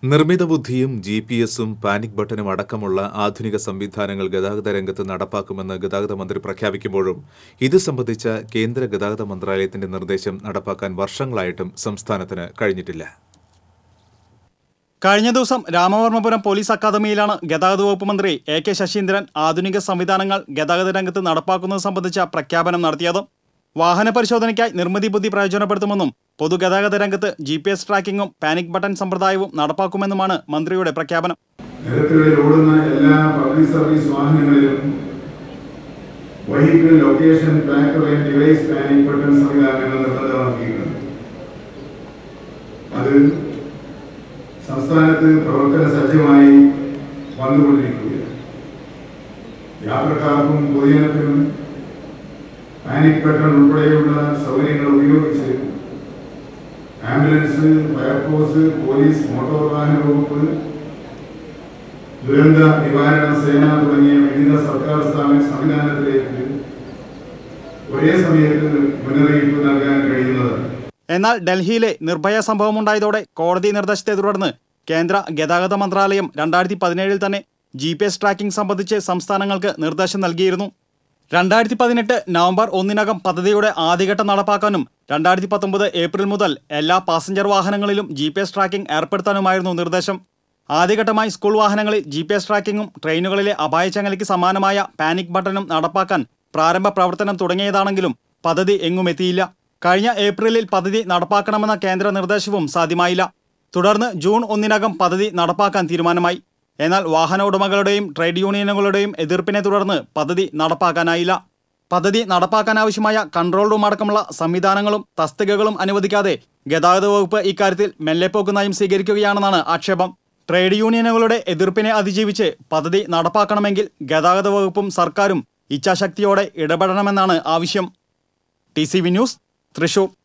നിർമ്മിത ബുദ്ധിയും G P എസും പാനിക് ബട്ടണും അടക്കമുള്ള ആധുനിക സംവിധാനങ്ങൾ ഗതാഗത രംഗത്ത് നടപ്പാക്കുമെന്ന് ഗതാഗത മന്ത്രി പ്രഖ്യാപിക്കുമ്പോഴും ഇത് സംബന്ധിച്ച കേന്ദ്ര ഗതാഗത മന്ത്രാലയത്തിന്റെ നിർദ്ദേശം നടപ്പാക്കാൻ വർഷങ്ങളായിട്ടും സംസ്ഥാനത്തിന് കഴിഞ്ഞിട്ടില്ല കഴിഞ്ഞ ദിവസം രാമവർമ്മപുരം പോലീസ് അക്കാദമിയിലാണ് ഗതാഗത വകുപ്പ് മന്ത്രി എ കെ ശശീന്ദ്രൻ ആധുനിക സംവിധാനങ്ങൾ ഗതാഗത രംഗത്ത് നടപ്പാക്കുന്നത് സംബന്ധിച്ച പ്രഖ്യാപനം നടത്തിയത് വാഹന പരിശോധനയ്ക്കായി നിർമ്മിതി ബുദ്ധി പ്രയോജനപ്പെടുത്തുമെന്നും പൊതുഗതാഗത രംഗത്ത് ജി പി എസ് ട്രാക്കിംഗും പാനിക് ബട്ടൺ സമ്പ്രദായവും നടപ്പാക്കുമെന്നുമാണ് മന്ത്രിയുടെ പ്രഖ്യാപനം നിരത്തുകളിൽ ഓടുന്ന എല്ലാ പബ്ലിക് സർവീസ് വാഹനങ്ങളിലും vehicle location tracker and device panic button സംവിധാനങ്ങൾ നിർബന്ധമാക്കിയിട്ടുണ്ട് അത് സംസ്ഥാനത്ത് പ്രവർത്തന സജ്ജമായി വന്നുകൊണ്ടിരിക്കുകയാണ് യാത്രക്കാർക്കും പൊതുജനത്തിനും പാനിക് ബട്ടൺ ഉൾപ്പെടെയുള്ള സൗകര്യങ്ങൾ ഉപയോഗിച്ച് ആംബുലൻസ് ഫയർഫോഴ്സ് പോലീസ് മോട്ടോർ വാഹന വകുപ്പ് ദുരന്ത നിവാരണ സേന തുടങ്ങിയ വിവിധ സർക്കാർ സ്ഥാപന സംവിധാനത്തിലേക്ക് ഒരേ സമയത്ത് മുന്നറിയിപ്പ് നൽകാൻ കഴിയുന്നതാണ് എന്നാൽ ഡൽഹിയിലെ നിർഭയ സംഭവമുണ്ടായതോടെ കോടതി നിർദ്ദേശത്തെ തുടർന്ന് കേന്ദ്ര ഗതാഗത മന്ത്രാലയം രണ്ടായിരത്തി പതിനേഴിൽ തന്നെ ജി പി എസ് ട്രാക്കിംഗ് സംബന്ധിച്ച് സംസ്ഥാനങ്ങൾക്ക് നിർദ്ദേശം നൽകിയിരുന്നു രണ്ടായിരത്തി പതിനെട്ട് നവംബർ ഒന്നിനകം പദ്ധതിയുടെ ആദ്യഘട്ടം നടപ്പാക്കാനും രണ്ടായിരത്തി പത്തൊമ്പത് ഏപ്രിൽ മുതൽ എല്ലാ പാസഞ്ചർ വാഹനങ്ങളിലും ജി പി എസ് ട്രാക്കിംഗ് ഏർപ്പെടുത്താനുമായിരുന്നു നിർദ്ദേശം ആദ്യഘട്ടമായി സ്കൂൾ വാഹനങ്ങളിൽ ജി പി എസ് ട്രാക്കിംഗും ട്രെയിനുകളിലെ അപായച്ചങ്ങലയ്ക്ക് സമാനമായ പാനിക് ബട്ടണും നടപ്പാക്കാൻ പ്രാരംഭ പ്രവർത്തനം തുടങ്ങിയതാണെങ്കിലും പദ്ധതി എങ്ങും എത്തിയില്ല കഴിഞ്ഞ ഏപ്രിലിൽ പദ്ധതി നടപ്പാക്കണമെന്ന കേന്ദ്ര നിർദ്ദേശവും സാധ്യമായില്ല തുടർന്ന് ജൂൺ ഒന്നിനകം പദ്ധതി നടപ്പാക്കാൻ തീരുമാനമായി എന്നാൽ വാഹന ഉടമകളുടെയും ട്രേഡ് യൂണിയനുകളുടെയും എതിർപ്പിനെ തുടർന്ന് പദ്ധതി നടപ്പാക്കാനായില്ല പദ്ധതി നടപ്പാക്കാനാവശ്യമായ കൺട്രോൾ റൂം അടക്കമുള്ള സംവിധാനങ്ങളും തസ്തികകളും അനുവദിക്കാതെ ഗതാഗത വകുപ്പ് ഇക്കാര്യത്തിൽ മെല്ലെപ്പോക്ക് നയം സ്വീകരിക്കുകയാണെന്നാണ് ആക്ഷേപം ട്രേഡ് യൂണിയനുകളുടെ എതിർപ്പിനെ അതിജീവിച്ച് പദ്ധതി നടപ്പാക്കണമെങ്കിൽ ഗതാഗത വകുപ്പും സർക്കാരും ഇച്ഛാശക്തിയോടെ ഇടപെടണമെന്നാണ് ആവശ്യം T C V news Thrissur